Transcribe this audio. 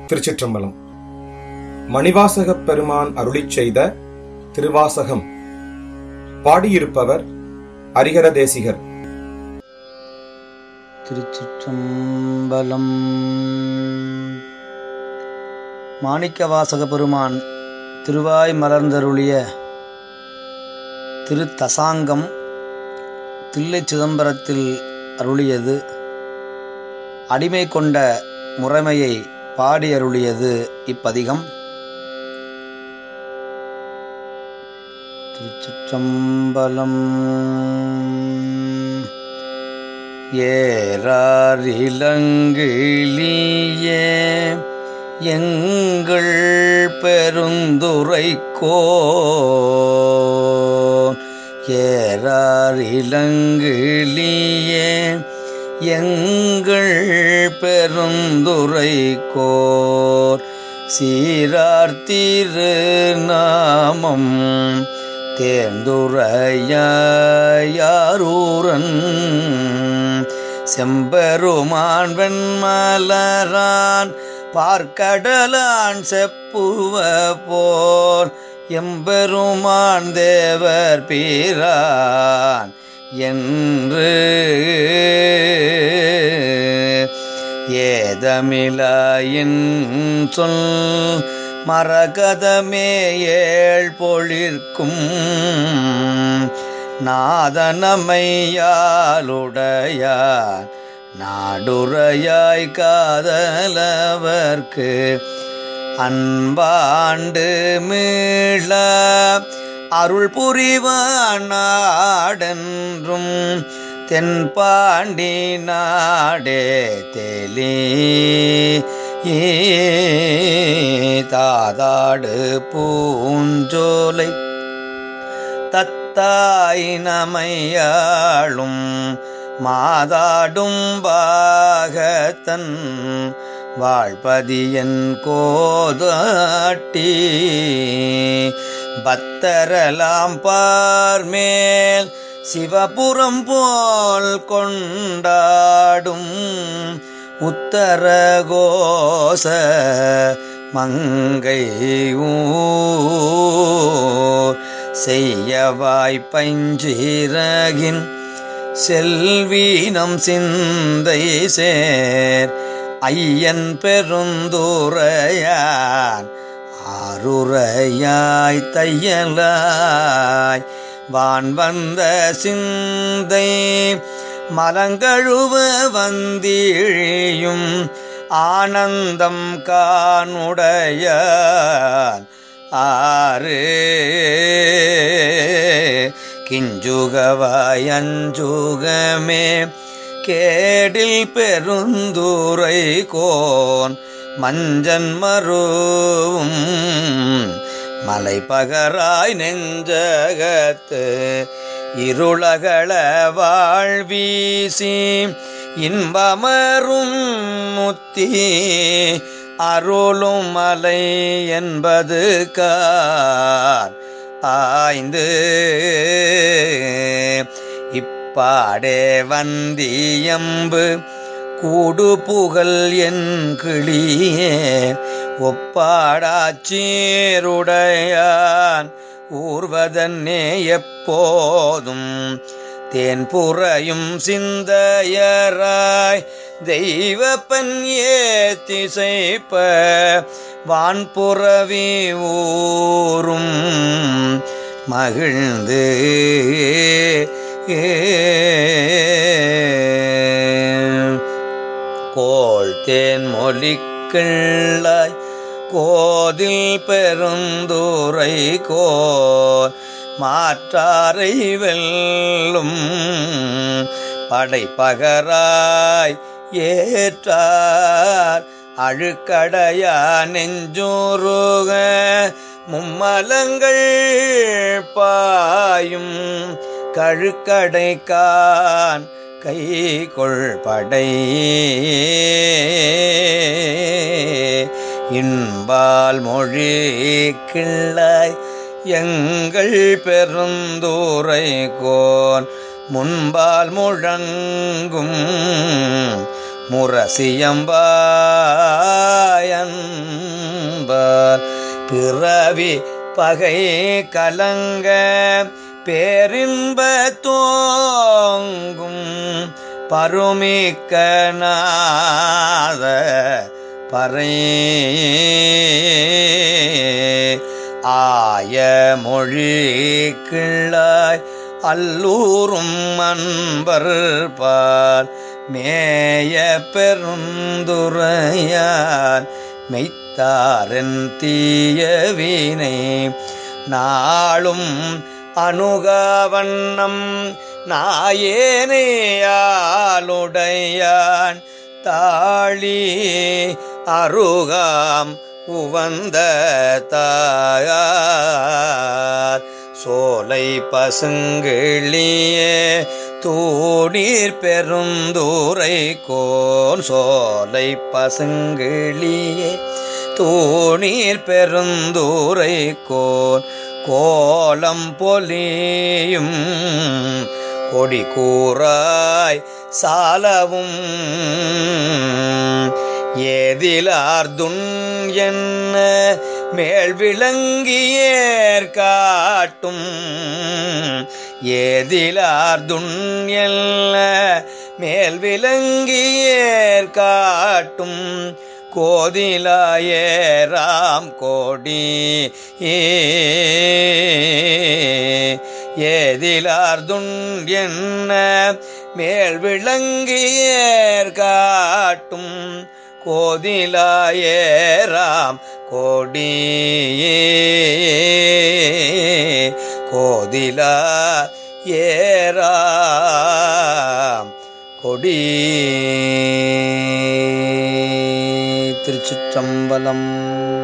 திருச்சிற்றம்பலம் மணிவாசகப் பெருமான் அருளிச் செய்த திருவாசகம் பாடியிருப்பவர் அரிகர தேசிகர் திருச்சிற்றம்பலம் மாணிக்கவாசக பெருமான் திருவாய் மலர்ந்தருளிய திரு தசாங்கம் தில்லை சிதம்பரத்தில் அருளியது அடிமை கொண்ட முறைமையை பாடி அருளியது இப்பதிகம் திருச்சிற்றம்பலம் ஏறார் இளங்கிளியே எங்கள் பெருந்துரைக்கோ ஏறார் இளங்கிளியே எங்கள் பெருந்துரைக்கோர் சீரார் திருநாமம் தேர்ந்துரையாரூரன் செம்பெருமான் வெண்மலரான் பார்க்கடலான் செப்புவ போர் எம்பெருமான் தேவர் பீரான் என்று ஏதமிலாயின் சொல் மரகதமே ஏழ் பொழிற்கும் நாதனமையாலுடையார் நாடுரையாய் காதலவர்க்கு அன்பாண்டு மீள அருள் புரிவான் நாடென்றும் தென்பாண்டி நாடே தெளி தாதாடு பூஞ்சோலை தத்தாய் நமையாளும் மாதாடும் பாகத்தன் வாழ்பதியன் கோதாட்டி பத்தரலாம் பார்மேல் சிவபுரம் போல் கொண்டாடும் உத்தரகோச மங்கை ஊர் செய்யவாய் பஞ்சிறகின் செல்வீனம் சிந்தை சேர் ஐயன் பெருந்துரையான் ஆருரையாய் தையலாய் வான் வந்த சிந்தை மலங்கழுவ வந்திழியும் ஆனந்தம் காணுடைய ஆறு கிஞ்சுகவாய் அஞ்சுகமே கேடில் பெருந்துரை கோன் மஞ்சன் மருவும் மலை பகராய் நெஞ்சகத்து இருளகள வாழ்வீசி இன்பமரும் முத்தி அருளும் மலை என்பது கார் ஆய்ந்து இப்பாடே வந்தியம்பு கூடு புகழ் என் கிளியே ஒப்பாடாச்சீருடையான் ஊர்வதன்னே எப்போதும் தேன் புறையும் சிந்தையராய் தெய்வப்பன் ஏத்திசைப்ப வான்புறவி ஊரும் மகிழ்ந்து கோள் தேன் மொழிக்கிள்ளாய் கோதில் பெருந்துரை கோர் மாற்றாரை வெல்லும் படைப்பகராய் ஏற்றார் அழுக்கடையா நெஞ்சூருக மும்மலங்கள் பாயும் கழுக்கடைக்கான் கை கொள்படை இன்பால் மொழி கிள்ளாய் எங்கள் பெருந்தூரை கோன் முன்பால் முழங்கும் முரசியம்பாயன் பிறவி பகை கலங்க பேரின்ப தோங்கும் பருமிக்க நாத பறை ஆய மொழி கிள்ளாய் அல்லூரும் அன்பர் பால் மேய பெருந்துரையான் மெய்த்தாரன் தீயவினை நாளும் அணுகவண்ணம் நாயேனையாளுடையான் தாழி அருகாம் உவந்த தாயார் சோலை பசுங்கிளியே தூணீர் பெருந்தூரை கோன் சோலை பசுங்கிளியே தூணீர் பெருந்தூரை கோன் கோலம் பொலியும் கொடி கூறாய் சாலவும் ஏதிலார்துன் என்ன மேல் விளங்கியேர் காட்டும் ஏதிலார்துன் எல்ல மேல் விளங்கியேர் காட்டும் கோதிலாயேராம் கோடி ஏதிலார்துன் என்ன மேல் விளங்கியேர் காட்டும் கோதிலாயேராம் கோடி கோதிலா ஏராம் கொடி திருச்சிற்றம்பலம்